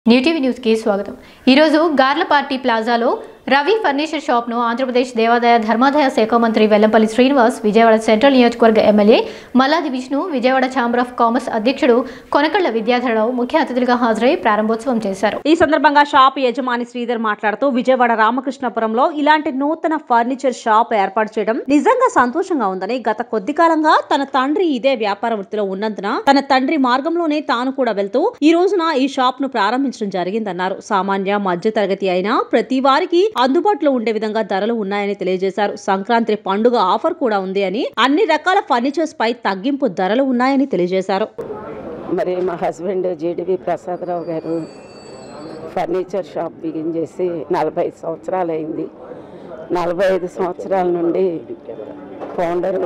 New TV న్యూస్కి స్వాగతం ఈరోజు గార్లపార్టీ ప్లాజాలో రవి ఫర్నిచర్ షాప్ను ఆంధ్రప్రదేశ్ దేవాదాయ ధర్మాదాయ శాఖ మంత్రి వెల్లంపల్లి శ్రీనివాస్ విజయవాడ సెంట్రల్ నియోజకవర్గ MLA Malladi Vishnu Vijayawada chamber of commerce అధ్యక్షుడు కొనకళ్ల విద్యాధరరావు ముఖ్య అతిథులుగా హాజరై ప్రారంభోత్సవం చేశారు ఈ సందర్భంగా షాప్ యజమాని శ్రీధర్ మాట్లాడుతూ విజయవాడ రామకృష్ణపురంలో ఇలాంటి నూతన ఫర్నిచర్ షాప్ ఏర్పాటు చేయడం నిజంగా సంతోషంగా ఉందని గత కొద్ది కాలంగా తన తండ్రి ఇదే వ్యాపార వృత్తిలో ఉన్నందున తన తండ్రి మార్గంలోనే తాను కూడా వెళ్తూ ఈ రోజున ఈ షాప్ ను ప్రారంభించడం జరిగిందన్నారు సామాన్య మధ్య తరగతి అయినా ప్రతి వారికి అందుబాటులో ఉండే విధంగా ధరలు ఉన్నాయని తెలియజేశారు సంక్రాంతి పండుగ ఆఫర్ కూడా ఉంది అని అన్ని రకాల ఫర్నిచర్స్ పై తగ్గింపు ధరలు ఉన్నాయని తెలియజేశారు మరి మా హస్బెండ్ జీడివి ప్రసాదరావు గారు ఫర్నిచర్ షాప్ బిగిన్ చేసి నలభై ఐదు సంవత్సరాలు అయింది నలభై ఐదు సంవత్సరాల నుండి ఫౌండర్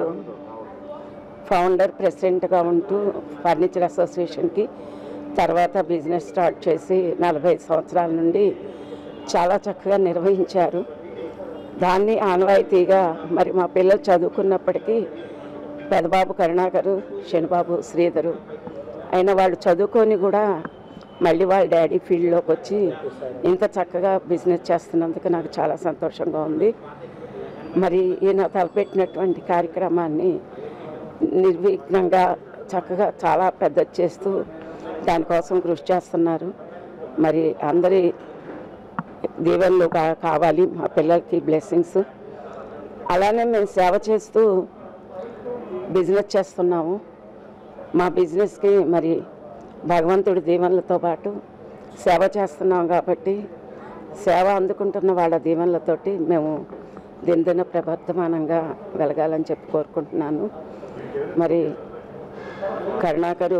ఫౌండర్ ప్రెసిడెంట్గా ఉంటూ ఫర్నిచర్ అసోసియేషన్కి తర్వాత బిజినెస్ స్టార్ట్ చేసి నలభై ఐదు సంవత్సరాల నుండి చాలా చక్కగా నిర్వహించారు దాన్ని ఆనవాయితీగా మరి మా పిల్లలు చదువుకున్నప్పటికీ పెదబాబు కరుణాకరు శనిబాబు శ్రీధరు అయినా వాళ్ళు చదువుకొని కూడా మళ్ళీ వాళ్ళ డాడీ ఫీల్డ్లోకి వచ్చి ఇంత చక్కగా బిజినెస్ చేస్తున్నందుకు నాకు చాలా సంతోషంగా ఉంది మరి ఈయన తలపెట్టినటువంటి కార్యక్రమాన్ని నిర్విఘ్నంగా చక్కగా చాలా పెద్ద చేస్తూ దానికోసం కృషి చేస్తున్నారు మరి అందరి దీవెనలు కా- కావాలి మా పిల్లలకి బ్లెస్సింగ్స్ అలానే మేము సేవ చేస్తూ బిజినెస్ చేస్తున్నాము మా బిజినెస్కి మరి భగవంతుడి దీవెనలతో పాటు సేవ చేస్తున్నాం కాబట్టి సేవ అందుకుంటున్న వాళ్ళ దీవెనలతోటి మేము దినదిన ప్రవర్ధమానంగా వెలగాలని చెప్పి కోరుకుంటున్నాను మరి కరుణాకరు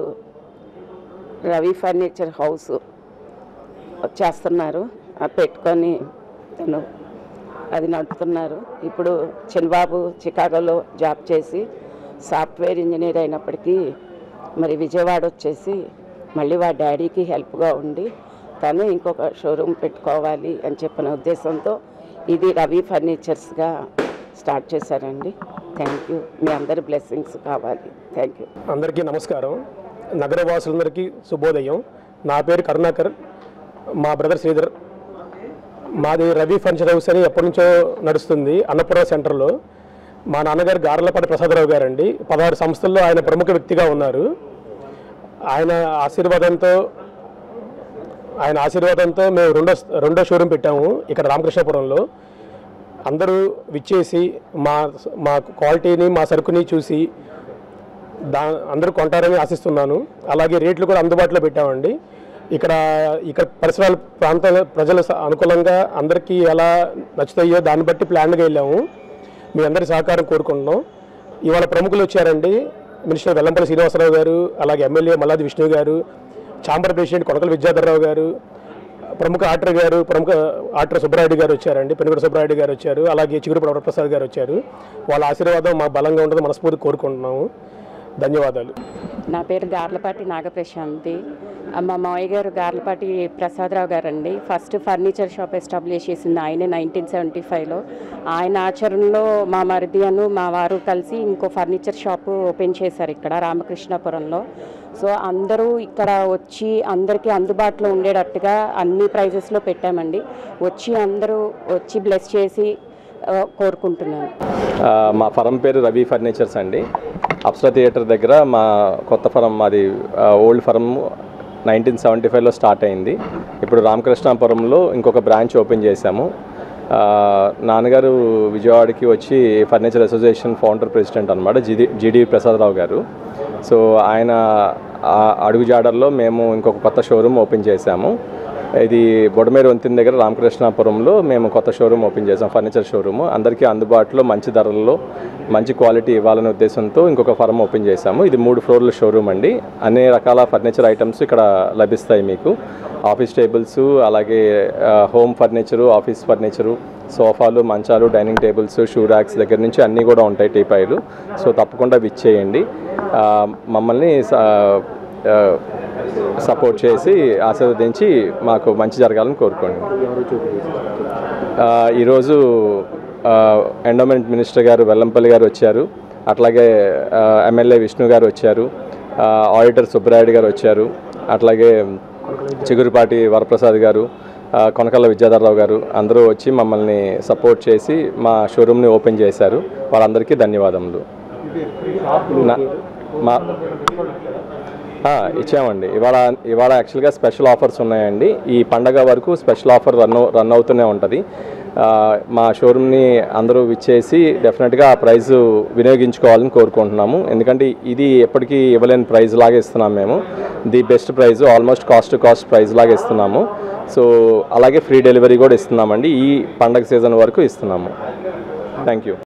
రవి ఫర్నిచర్ హౌస్ చేస్తున్నారు అది పెట్టుకొని తను అది నడుపుతున్నారు ఇప్పుడు చిన్నబాబు చికాగోలో జాబ్ చేసి సాఫ్ట్వేర్ ఇంజనీర్ అయినప్పటికీ మరి విజయవాడ వచ్చేసి మళ్ళీ వాళ్ళ డాడీకి హెల్ప్గా ఉండి తను ఇంకొక షోరూమ్ పెట్టుకోవాలి అని చెప్పిన ఉద్దేశంతో ఇది రవి ఫర్నిచర్స్గా స్టార్ట్ చేశారండి థ్యాంక్ యూ మీ అందరి బ్లెస్సింగ్స్ కావాలి థ్యాంక్ యూ అందరికీ నమస్కారం నగరవాసులందరికీ శుభోదయం నా పేరు కరుణాకర్ మా బ్రదర్ శ్రీధర్ మాది రవి ఫర్నిచర్ హౌస్ అని ఎప్పటి నుంచో నడుస్తుంది అన్నపురం సెంటర్లో మా నాన్నగారు గార్లపాటి ప్రసాదరావు గారండి పదహారు సంస్థల్లో ఆయన ప్రముఖ వ్యక్తిగా ఉన్నారు ఆయన ఆశీర్వాదంతో ఆయన ఆశీర్వాదంతో మేము రెండో రెండో షోరూమ్ పెట్టాము ఇక్కడ రామకృష్ణపురంలో అందరూ విచ్చేసి మా మా క్వాలిటీని మా సరుకుని చూసి దా అందరూ కొంటారని ఆశిస్తున్నాను అలాగే రేట్లు కూడా అందుబాటులో పెట్టామండి ఇక్కడ ఇక్కడ పరిసరాల ప్రాంతాల ప్రజల స- అనుకూలంగా అందరికీ ఎలా నచ్చుతాయో దాన్ని బట్టి ప్లాన్గా వెళ్ళాము మీ అందరి సహకారం కోరుకుంటున్నాం ఇవాళ ప్రముఖులు వచ్చారండి మినిస్టర్ వెల్లంపల్లి శ్రీనివాసరావు గారు అలాగే ఎమ్మెల్యే మల్లాది విష్ణు గారు ఛాంబర్ ప్రెసిడెంట్ కొనకల విద్యాధరరావు గారు ప్రముఖ ఆర్టర్ గారు ప్రముఖ ఆర్టర్ సుబ్బరాయుడు గారు వచ్చారండి పెనుగొండ సుబ్బరాయుడు గారు వచ్చారు అలాగే చిగురుపడి వరప్రసాద్ గారు వచ్చారు వాళ్ళ ఆశీర్వాదం మా బలంగా ఉండదు మనస్ఫూర్తి కోరుకుంటున్నాము ధన్యవాదాలు నా పేరు గార్లపాటి నాగప్రశాంతి ఆ, మా మావయ్య గారు గార్లపాటి ప్రసాదరావు గారు అండి ఫస్ట్ ఫర్నిచర్ షాప్ ఎస్టాబ్లిష్ చేసింది ఆయనే నైన్టీన్ సెవెంటీ ఫైవ్లో ఆయన ఆచరణలో మా మరిది అను మా వారు కలిసి ఇంకో ఫర్నిచర్ షాప్ ఓపెన్ చేశారు ఇక్కడ రామకృష్ణపురంలో సో అందరూ ఇక్కడ వచ్చి అందరికీ అందుబాటులో ఉండేటట్టుగా అన్ని ప్రైజెస్లో పెట్టామండి వచ్చి అందరూ వచ్చి బ్లెస్ చేసి ఆ, కోరుకుంటున్నాను ఆ, మా ఫరం పేరు రవి ఫర్నిచర్స్ అండి అప్సరా థియేటర్ దగ్గర మా కొత్త ఫరం మాది ఆ, ఓల్డ్ ఫరం నైన్టీన్ సెవెంటీ ఫైవ్లో స్టార్ట్ అయింది ఇప్పుడు రామకృష్ణాపురంలో ఇంకొక బ్రాంచ్ ఓపెన్ చేశాము ఆ, నాన్నగారు విజయవాడకి వచ్చి ఫర్నిచర్ అసోసియేషన్ ఫౌండర్ ప్రెసిడెంట్ అనమాట జిడి జిడి ప్రసాదరావు గారు సో ఆయన ఆ అడుగుజాడల్లో మేము ఇంకొక కొత్త షోరూమ్ ఓపెన్ చేశాము ఇది బొడమేరు వంతిన దగ్గర రామకృష్ణాపురంలో మేము కొత్త షోరూమ్ ఓపెన్ చేసాం ఫర్నిచర్ షోరూమ్ అందరికీ అందుబాటులో మంచి ధరల్లో మంచి క్వాలిటీ ఇవ్వాలనే ఉద్దేశంతో ఇంకొక ఫర్మ్ ఓపెన్ చేశాము ఇది మూడు ఫ్లోర్ల షోరూమ్ అండి అన్ని రకాల ఫర్నిచర్ ఐటమ్స్ ఇక్కడ లభిస్తాయి మీకు ఆఫీస్ టేబుల్స్ అలాగే ఆ, హోమ్ ఫర్నిచరు ఆఫీస్ ఫర్నిచరు సోఫాలు మంచాలు డైనింగ్ టేబుల్స్ షూ ర్యాక్స్ దగ్గర నుంచి అన్నీ కూడా ఉంటాయి టీపాయిలు సో తప్పకుండా విచ్చేయండి ఆ, మమ్మల్ని స- ఆ, సపోర్ట్ చేసి ఆశీర్వదించి మాకు మంచి జరగాలని కోరుకోండి ఆ, ఈరోజు ఎండోమెంట్ మినిస్టర్ గారు వెల్లంపల్లి గారు వచ్చారు అట్లాగే ఎమ్మెల్యే విష్ణు గారు వచ్చారు ఆ, ఆడిటర్ సుబ్బరాయుడు గారు వచ్చారు అట్లాగే చిగురుపాటి వరప్రసాద్ గారు ఆ, కొనకళ్ళ విద్యాధరరావు గారు అందరూ వచ్చి మమ్మల్ని సపోర్ట్ చేసి మా షోరూమ్ని ఓపెన్ చేశారు వాళ్ళందరికీ ధన్యవాదములు నా- మా ఆ, ఇచ్చామండి ఇవాళ ఇవాళ యాక్చువల్గా స్పెషల్ ఆఫర్స్ ఉన్నాయండి ఈ పండగ వరకు స్పెషల్ ఆఫర్ రన్ అవ్- రన్ అవుతూనే ఉంటుంది ఆ, మా షోరూమ్ని అందరూ విచ్చేసి డెఫినెట్గా ఆ ప్రైజ్ వినియోగించుకోవాలని కోరుకుంటున్నాము ఎందుకంటే ఇది ఎప్పటికీ ఇవ్వలేని ప్రైజ్ లాగా ఇస్తున్నాం మేము the best price almost cost to cost price లాగా ఇస్తున్నాము సో అలాగే ఫ్రీ డెలివరీ కూడా ఇస్తున్నామండి ఈ పండగ సీజన్ వరకు ఇస్తున్నాము థ్యాంక్ యూ